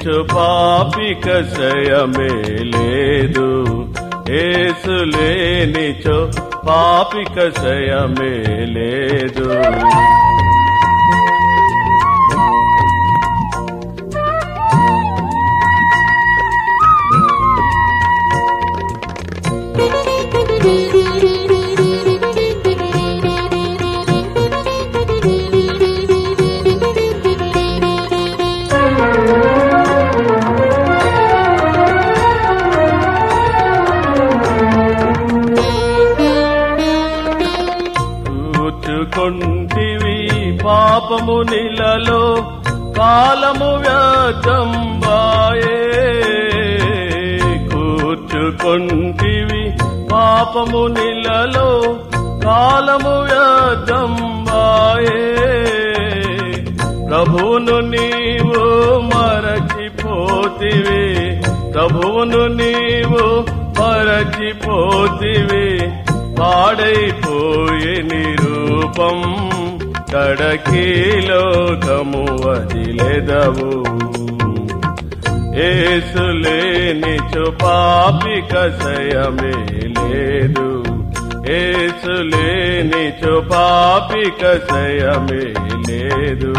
లేనిచు పాపిక శయమే లేదు ఏసు లేనిచో పాపిక శయమే లేదు కూర్చుకొంటివి పాపము నిలలో కాలము వ్యాజంబాయే కూర్చుకొంటివి పాపము నిలలో కాలము వ్యాజంబాయే ప్రభువును నీవు మరచిపోతివి ప్రభువును నీవు మరచిపోతివి పాడైపోయే నిరూపం కడకి లోకము వదిలెదవు ఏసులేని పాపిక శయమే లేదు ఏసులేని పాపిక శయమే లేదు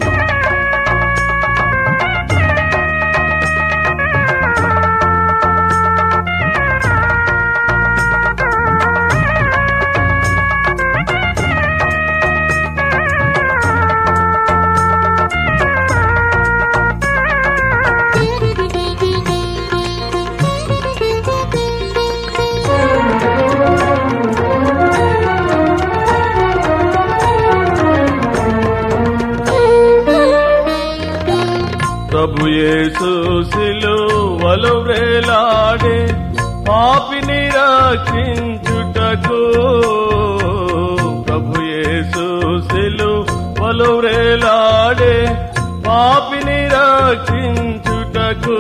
ప్రభు యేసు సిలువలు వేలాడే పాపిని రక్షించుటకు ప్రభు యేసు సిలువలు వేలాడే పాపిని రక్షించుటకు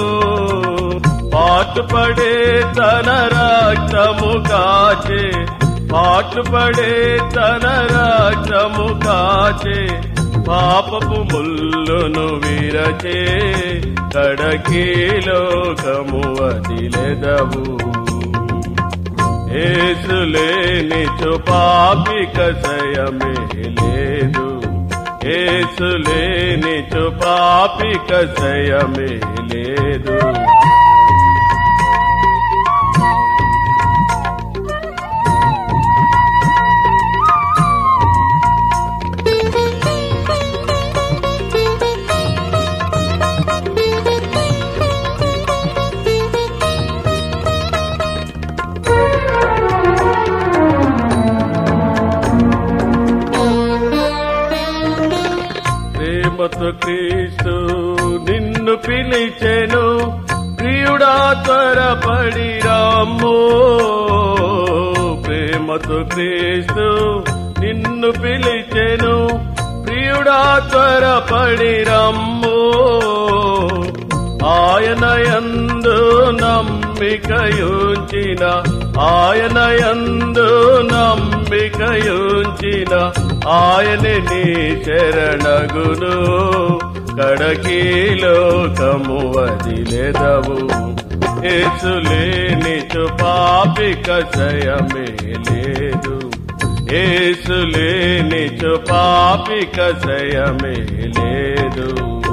పాటుపడే తన రక్తము కాచే పాటుపడే తన రక్తము కాచే పాపపు ముల్లును విరచే కడకి లోకము వదిలెదవు ఏసులేని పాపిక శయమే లేదు ఏసులేని పాపిక శయమే లేదు ప్రేమతో క్రీస్తు నిన్ను పిలిచెను ప్రియుడా త్వరపడి రాము ప్రేమతో క్రీస్తు నిన్ను పిలిచెను ప్రియుడా త్వరపడి రమ్ము ఆయన యందు నమ్మికయుంచిన ఆయన యందు నమ్మికయుంచిన ఆయనే నీ శరణగును కడకి లోకము వదిలెదవు ఏసులేని పాపిక శయమే లేదు ఏసులేని పాపిక శయమే లేదు